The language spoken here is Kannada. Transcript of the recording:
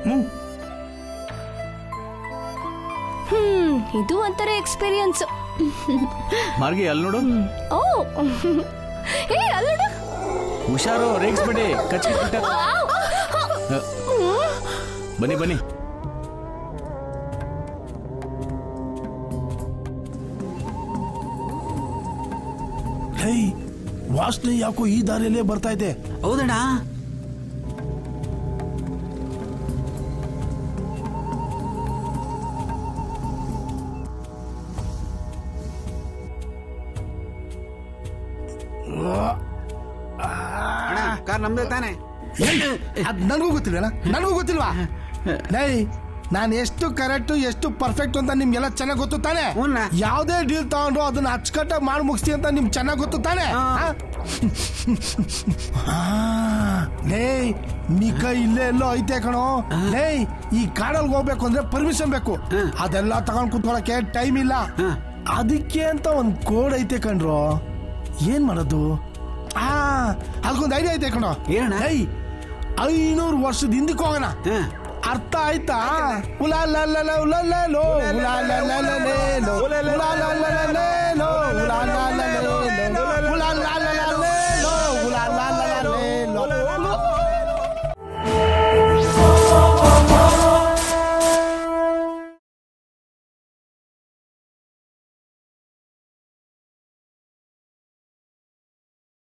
ಹ್ಮ್ ಹ್ಮ್ ಇದು ಒಂಥರ ಎಕ್ಸ್ಪೀರಿಯನ್ಸ್ ಮಾರ್ಗಿ ಅಲ್ಲಿ ನೋಡು ಓ ಏ ಅಲ್ಲೋಡು ಹುಷಾರು ರೇಗಿಸ್ಬೇಡಿ ಕಚ್ಚಿಬಿಟ್ಟ ಬನ್ನಿ ಬನ್ನಿ ಹೇ ವಾಸನೆ ಯಾಕೋ ಈ ದಾರಿಯಲ್ಲೇ ಬರ್ತಾ ಇದೆ ಹೌದಣ್ಣ ಅಣ್ಣ ಕಾರ್ ನಮ್ದೇ ತಾನೆ ಅದ್ ನನಗೂ ಗೊತ್ತಿಲ್ವಲ್ಲ ನನಗೂ ಗೊತ್ತಿಲ್ವಾ ಲೈ ನಾನು ಎಷ್ಟು ಕರೆಕ್ಟ್ ಎಷ್ಟು ಪರ್ಫೆಕ್ಟ್ ಅಂತ ನಿಮ್ಗೆಲ್ಲ ಚೆನ್ನಾಗಿ ಗೊತ್ತು ತಾನೆ ಹ್ಞೂಣ್ಣ. ಯಾವುದೇ ಡೀಲ್ ತಗೊಂಡು ಅದನ್ನ ಅಚ್ಚುಕಟ್ಟಾಗಿ ಮಾಡಿ ಮುಗಿಸ್ತಿ ಅಂತ ನಿಮ್ಗೆ ಚೆನ್ನಾಗಿ ಗೊತ್ತು ತಾನೆ ಹಾ. ಹಾ? ಲೇ ನೀ ಕೈ ಇಲ್ಲೇ ಎಲ್ಲೋ ಐತೆ ಕಣೋ ಲೇ ಈ ಕಾಡಲ್ಲಿ ಹೋಗ್ಬೇಕು ಅಂದ್ರೆ ಪರ್ಮಿಷನ್ ಬೇಕು ಅದೆಲ್ಲ ತಗೊಂಡ್ ಕುತ್ಕೊಳಕ್ಕೆ ಟೈಮ್ ಇಲ್ಲ ಹಾ. ಅದಕ್ಕೆ ಅಂತ ಒಂದ್ ಕೋಡ್ ಐತೆ ಕಣ್ರೋ ಏನ್ ಮಾಡೋದು ಆ ಅದಕ್ಕೊಂದು ಐಡಿಯಾ ಐತೆ ಕಣೋ ಏನಣ್ಣ? ಲೇ ಐನೂರು ವರ್ಷದ ಹಿಂದಕ್ಕೆ ಹೋಗೋಣ ಹಾ. ಅರ್ಥ ಆಯ್ತಾ ಉಲಾಲಲಲ ಉಲಾಲಲೋ, ಉಲಾಲಲಲಲೇಲೋ, ಉಲಾಲಲಲಲೇಲೋ, ಉಲಾಲಲಲಲೇಲೋ,